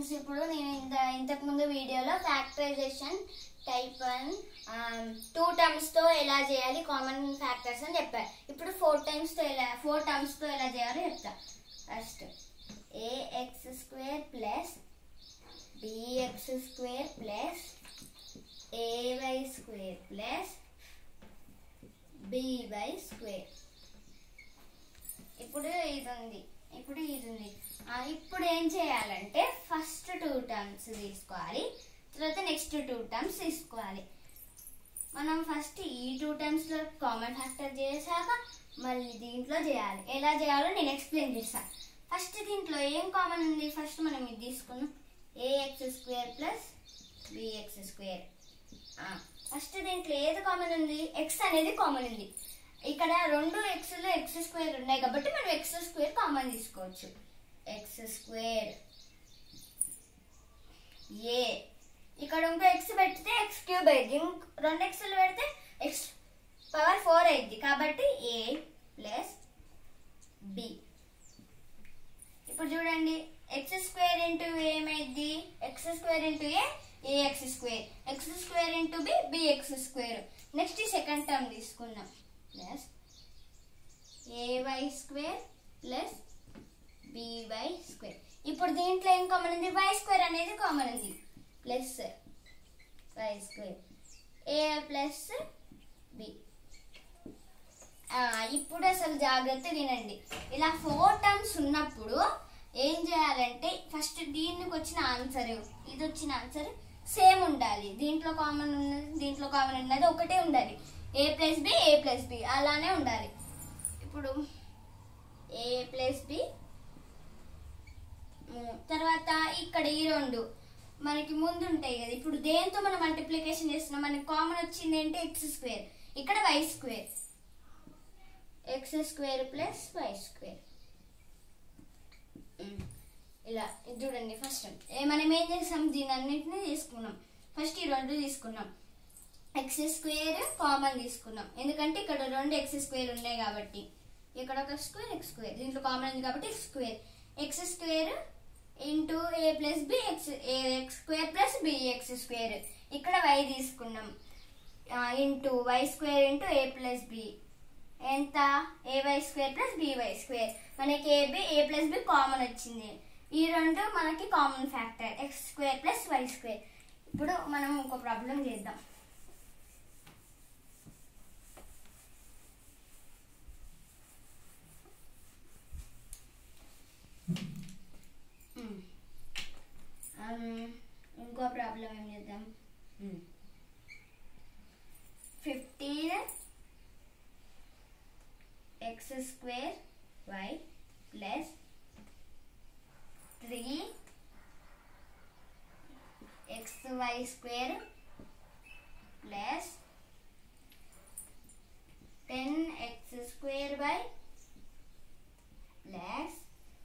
friends ఇప్పుడు నేను ఇంత ఇంతకు ముందు వీడియోలో ఫ్యాక్టరైజేషన్ టైప్ వన్ టూ టర్మ్స్తో ఎలా చేయాలి కామన్ ఫ్యాక్టర్స్ అని చెప్పాను ఇప్పుడు ఫోర్ టైమ్స్తో ఎలా ఫోర్ టర్మ్స్తో ఎలా చేయాలో చెప్తా first a x square plus b x square plus a y square plus b y square ఇప్పుడు ఇది ఉంది ఇప్పుడు ఇది ఉంది ఆ, ఇప్పుడు ఏం చేయాలంటే ఫస్ట్ టూ టర్మ్స్ తీసుకోవాలి తర్వాత నెక్స్ట్ టూ టర్మ్స్ తీసుకోవాలి మనం ఫస్ట్ ఈ టూ టర్మ్స్లో కామన్ ఫ్యాక్టర్ చేశాక మళ్ళీ దీంట్లో చేయాలి ఎలా చేయాలో నేను ఎక్స్ప్లెయిన్ చేస్తాను ఫస్ట్ దీంట్లో ఏం కామన్ ఉంది ఫస్ట్ మనం ఇది తీసుకున్నాం a x square plus b x square first దీంట్లో ఏది కామన్ ఉంది ఎక్స్ అనేది కామన్ ఉంది ఇక్కడ రెండు ఎక్స్లో ఎక్స్ స్క్వేర్ ఉన్నాయి కాబట్టి మనం ఎక్స్ స్క్వేర్ కామన్ తీసుకోవచ్చు ఎక్స్ స్క్వేర్ ఏ ఇక్కడ ఇంకో ఎక్స్ పెడితే ఎక్స్ క్యూబ్ అయింది ఇంక రెండు ఎక్స్లు పెడితే ఎక్స్ పవర్ ఫోర్ అయింది కాబట్టి ఏ ప్లస్ బి ఇప్పుడు చూడండి ఎక్స్ స్క్వేర్ ఇంటూ ఏమైంది x square into a a x square x square into b b x square next second term తీసుకుందాం plus a y square plus b y square ఇప్పుడు దీంట్లో ఏం కామన్ ఉంది వై స్క్వేర్ అనేది కామన్ ఉంది plus y square a plus b ఇప్పుడు అసలు జాగ్రత్త వినండి ఇలా ఫోర్ టర్మ్స్ ఉన్నప్పుడు ఏం చేయాలంటే ఫస్ట్ దీనికి వచ్చిన ఆన్సర్ ఇది వచ్చిన ఆన్సర్ సేమ్ ఉండాలి దీంట్లో కామన్ ఉన్నది దీంట్లో కామన్ ఉన్నది ఒకటే ఉండాలి a plus b a plus b అలానే ఉండాలి ఇప్పుడు ఏ ప్లస్ బి తర్వాత ఇక్కడ ఈ రెండు మనకి ముందు ఉంటాయి కదా ఇప్పుడు దేంతో మనం మల్టిప్లికేషన్ చేస్తున్నాం మనకి కామన్ వచ్చింది ఏంటి ఎక్స్ స్క్వేర్ ఇక్కడ y square x square plus y square ఇలా ఇది చూడండి ఫస్ట్ మనం ఏం చేసాం దీని అన్నింటినీ తీసుకున్నాం ఫస్ట్ ఈ రెండు తీసుకున్నాం ఎక్స్ స్క్వేర్ కామన్ తీసుకున్నాం ఎందుకంటే ఇక్కడ రెండు ఎక్స్ స్క్వేర్ ఉన్నాయి కాబట్టి ఇక్కడ ఒక స్క్వేర్ ఎక్స్ స్క్వేర్ దీంట్లో కామన్ ఉంది కాబట్టి x square x square into a plus b x a x square plus b x square ఇక్కడ వై తీసుకున్నాం into y square into a plus b ఎంత a y square plus b y square మనకి a b a plus b common వచ్చింది ఈ రెండు మనకి common factor x square plus y square ఇప్పుడు మనం ఇంకో ప్రాబ్లం చేద్దాం ఇంకో ప్రాబ్లం ఏం చేద్దాం fifteen x square y plus three x y square plus ten x square y plus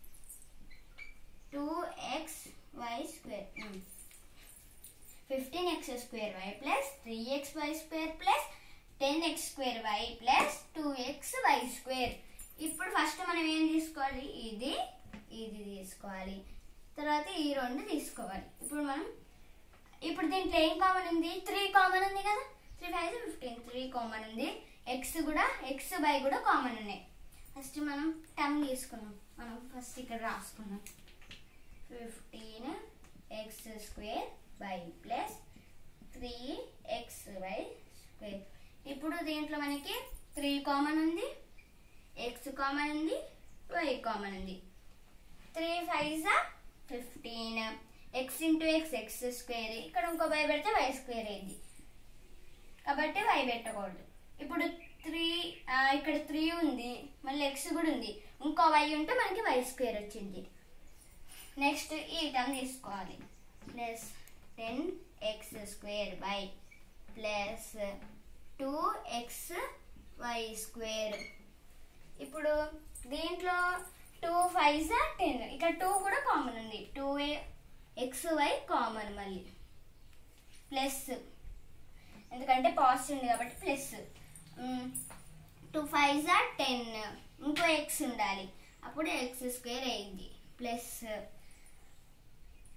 two x y square fifteen x square y plus three x y square plus ten x square y plus two x y square ఇప్పుడు first మనం ఏం తీసుకోవాలి ఇది ఇది తీసుకోవాలి తర్వాత ఈ రెండు తీసుకోవాలి ఇప్పుడు మనం ఇప్పుడు దీంట్లో ఏం కామన్ ఉంది త్రీ కామన్ ఉంది కదా three five fifteen three common ఉంది ఎక్స్ కూడా ఎక్స్ బై కూడా కామన్ ఉన్నాయి ఫస్ట్ మనం టర్మ్ తీసుకున్నాం మనం ఫస్ట్ ఇక్కడ రాసుకున్నాం fifteen x square y plus three x y square ఇప్పుడు దీంట్లో మనకి త్రీ కామన్ ఉంది ఎక్స్ కామన్ ఉంది వై కామన్ ఉంది three five fifteen x into x x square ఇక్కడ ఇంకో వై పెడితే వై స్క్వేర్ అయింది కాబట్టి వై పెట్టకూడదు ఇప్పుడు త్రీ ఇక్కడ త్రీ ఉంది మళ్ళీ ఎక్స్ కూడా ఉంది ఇంకో వై ఉంటే మనకి వై స్క్వేర్ వచ్చింది నెక్స్ట్ ఈ టర్మ్ తీసుకోవాలి plus ten x square y plus two x y square ఇప్పుడు దీంట్లో టూ ఫైవ్ టెన్ ఇక్కడ టూ కూడా కామన్ ఉంది టూ ఎక్స్ వై కామన్ మళ్ళీ ప్లస్ ఎందుకంటే పాజిటివ్ ఉంది కాబట్టి ప్లస్ టూ ఫైవ్ జా టెన్ ఇంకో ఎక్స్ ఉండాలి అప్పుడు ఎక్స్ స్క్వేర్ అయింది ప్లస్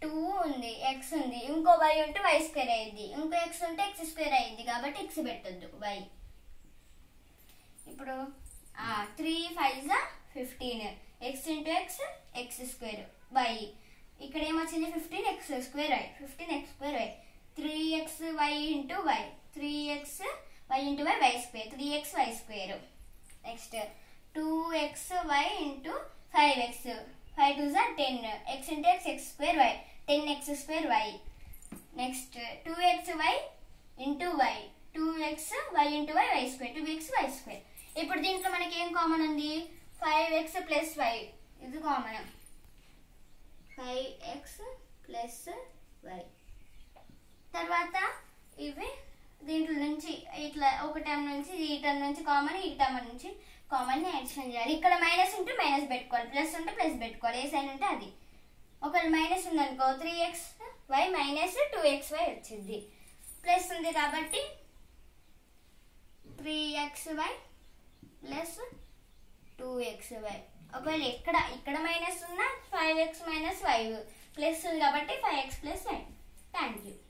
టూ ఉంది ఎక్స్ ఉంది ఇంకో వై ఉంటే వై స్క్వేర్ అయ్యింది ఇంకో ఎక్స్ ఉంటే ఎక్స్ స్క్వేర్ అయ్యింది కాబట్టి ఎక్స్ పెట్టొద్దు వై ఇప్పుడు త్రీ ఫైవ్ జా fifteen x into x x square y ఇక్కడ ఏమొచ్చింది fifteen x square y fifteen x square y three x y into y three x y into y y square three x y square next two x y into five x five two జా ten x into x x square y ten x square y next two x y into y two x y into y y square two x y square ఇప్పుడు దీంట్లో మనకి ఏం common ఉంది five x plus y ఇది common five x plus y తర్వాత ఇవి దీంట్లో నుంచి ఇట్లా ఒక టర్మ్ నుంచి ఈ టర్మ్ నుంచి కామన్ ఈ టర్మ్ నుంచి కామన్ యాడిషన్ చేయాలి ఇక్కడ మైనస్ ఉంటే మైనస్ పెట్టుకోవాలి ప్లస్ ఉంటే ప్లస్ పెట్టుకోవాలి ఏ సైన్ ఉంటే అది ఒకవేళ మైనస్ ఉందనుకో three x y minus two x y వచ్చింది ప్లస్ ఉంది కాబట్టి three x y plus two x y ఒకవేళ ఎక్కడ ఇక్కడ మైనస్ ఉన్నా five x minus five plus ఉంది కాబట్టి five x plus y thank you